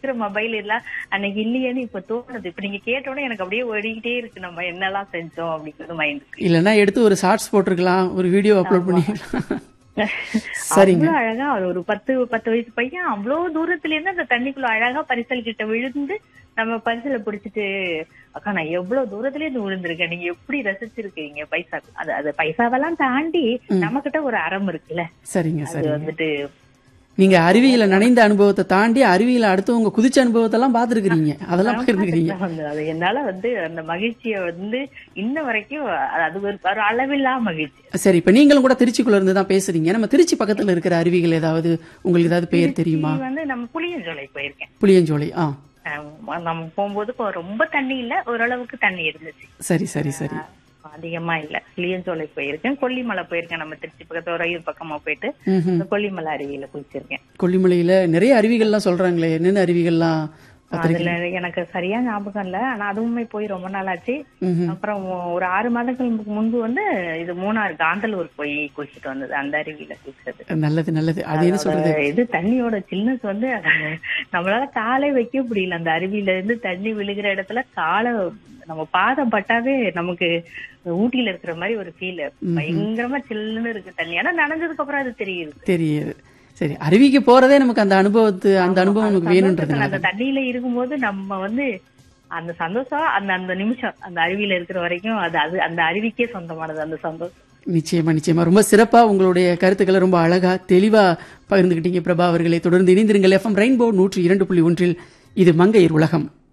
இருக்கிற மொபைல் எல்லாம் அன்னைக்கு இல்லையேன்னு இப்ப தோணுது இப்ப நீங்க கேட்டோன்னே எனக்கு அப்படியே ஓடிக்கிட்டே இருக்கு நம்ம என்னெல்லாம் செஞ்சோம் அப்படிங்கிறது மைண்ட் இல்லைன்னா எடுத்து ஒரு ஷார்ட்ஸ் போட்டிருக்கலாம் ஒரு வீடியோ அப்லோட் பண்ணிக்கலாம் சரிங்க அவ்வளவு அழகா அவர் ஒரு பத்து பத்து வயசு பையன் அவ்வளவு தூரத்துல இருந்து அந்த தண்ணிக்குள்ள அழகா பரிசல் கிட்ட விழுந்து நம்ம பரிசலை பிடிச்சிட்டு அக்கா நான் எவ்வளவு தூரத்துல இருந்து விழுந்திருக்கேன் நீங்க எப்படி ரசிச்சிருக்கீங்க பைசா அது அது பைசாவெல்லாம் தாண்டி நம்ம கிட்ட ஒரு அறம் இருக்குல்ல சரிங்க அது சரி வந்துட்டு நீங்க அருவியில நனைந்த அனுபவத்தை தாண்டி அருவியில அடுத்தவங்க குதிச்ச அனுபவத்தை எல்லாம் பாத்துருக்கீங்க அதெல்லாம் பகிர்ந்துக்கிறீங்க வந்து அது என்னால வந்து அந்த மகிழ்ச்சியை வந்து இன்ன வரைக்கும் அது ஒரு ஒரு அளவில்லா மகிழ்ச்சி சரி இப்ப நீங்களும் கூட திருச்சிக்குள்ள இருந்து தான் பேசுறீங்க நம்ம திருச்சி பக்கத்துல இருக்கிற அருவிகள் ஏதாவது உங்களுக்கு ஏதாவது பெயர் தெரியுமா இது வந்து நம்ம புளியஞ்சோலை போயிருக்கேன் புளியஞ்சோலை ஆ அஹ் நம்ம போகும்போது இப்போ ரொம்ப தண்ணி இல்ல ஓரளவுக்கு தண்ணி இருந்துச்சு சரி சரி சரி அதிகமா இல்ல புளியஞ்சோலை போயிருக்கேன் கொல்லிமலை போயிருக்கேன் நம்ம திருச்சி பக்கத்து ரயில் பக்கமா போயிட்டு ம்ஹும். இந்த கொல்லிமலை அருவியில குளிச்சிருக்கேன் கொல்லிமலையில நிறைய அருவிகள்லாம் சொல்றாங்களே என்னென்ன அருவிகள்லாம் பார்த்திருக்கீங்க? அதுல எனக்கு சரியா ஞாபகம் இல்ல ஆனா அதுவுமே போய் ரொம்ப நாள் ஆச்சு ம்ஹும். அப்புறம் ஒரு ஆறு மாதங்களுக்கு முன்பு வந்து இது மூணார் காந்தலூர் போய் குளிச்சிட்டு வந்தது அந்த அருவியில குளிச்சது நல்லது நல்லது அது என்ன சொல்றது அதோட இது தண்ணியோட சில்னஸ் வந்து அத நம்மளால காலை வைக்க முடியல அந்த அருவியில இருந்து தண்ணி விழுகிற இடத்துல காலை நம்ம பாதம் பட்டாவே நமக்கு ஊட்டியில இருக்கிற மாதிரி ஒரு ஃபீல் பயங்கரமா சில்லுன்னு இருக்கு தண்ணி ஆனா நனைஞ்சதுக்கு அப்புறம் அது தெரியுது தெரியுது சரி அருவிக்கு போறதே நமக்கு அந்த அனுபவத்து அந்த அனுபவம் நமக்கு வேணும்ன்றதுனால அந்த தண்ணியில இருக்கும்போது நம்ம வந்து அந்த சந்தோஷம் அந்த அந்த நிமிஷம் அந்த அருவியில இருக்கிற வரைக்கும் அது அது அந்த அருவிக்கே சொந்தமானது அந்த சந்தோஷம் நிச்சயமா நிச்சயமா ரொம்ப சிறப்பா உங்களுடைய கருத்துக்களை ரொம்ப அழகா தெளிவா பகிர்ந்துகிட்டீங்க பிரபா அவர்களை தொடர்ந்து இணைந்திருங்கள் எஃப்எம் ரெயின்போ நூற்றி இரண்டு புள்ளி ஒன்றில் இது மங்கையர் உலகம்